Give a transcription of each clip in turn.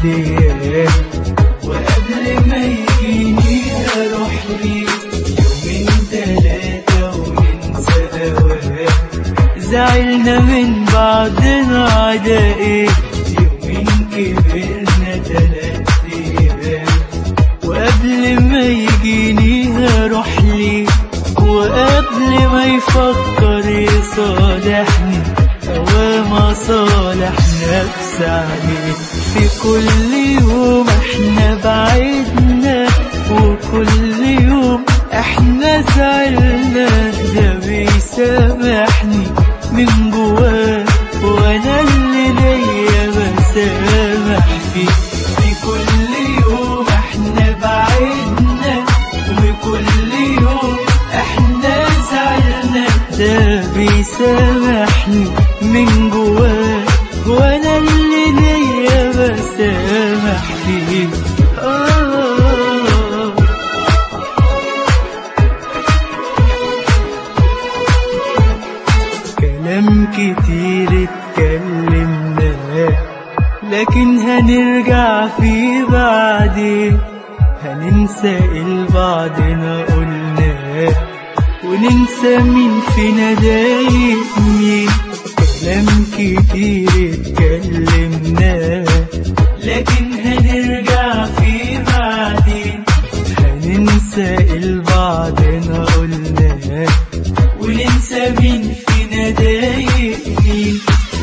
ايام وقبل ما يجيني اروح لي يومين تلاتة وننسى اوام زعلنا من بعضنا عدا ايه يومين كبرنا تلات ايام وقبل ما يجيني هروح لي وقبل ما يفكر يصالحني وما صالح نفس عليه في كل يوم احنا بعدنا وكل يوم احنا زعلنا ده بيسامحني من جواه وانا اللي ليا بسامح فيه في كل يوم احنا بعدنا وكل يوم احنا زعلنا ده بيسامحني من جواه وانا اللي ليا بسامح فيه آه كلام كتير اتكلمناه لكن هنرجع فيه بعدين هننسى البعضنا قلناه وننسى مين فينا ضايق مين كلام كتير اتكلمناه لكن هنرجع فيه بعدين هننسى البعضنا قلناه وننسى مين فينا ضايق مين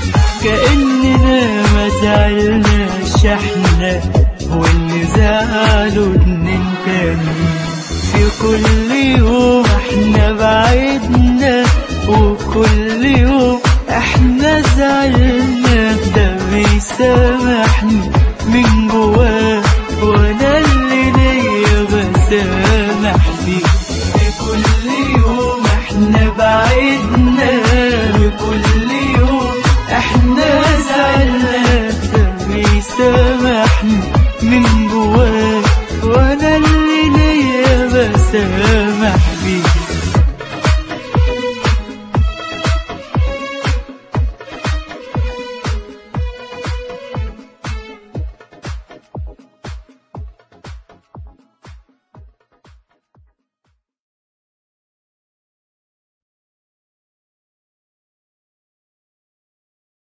كأننا ما زعلناش احنا واللي زعلوا اتنين تانيين في كل يوم احنا بعدنا وكل يوم احنا زعلنا ده بيسامحني من جواه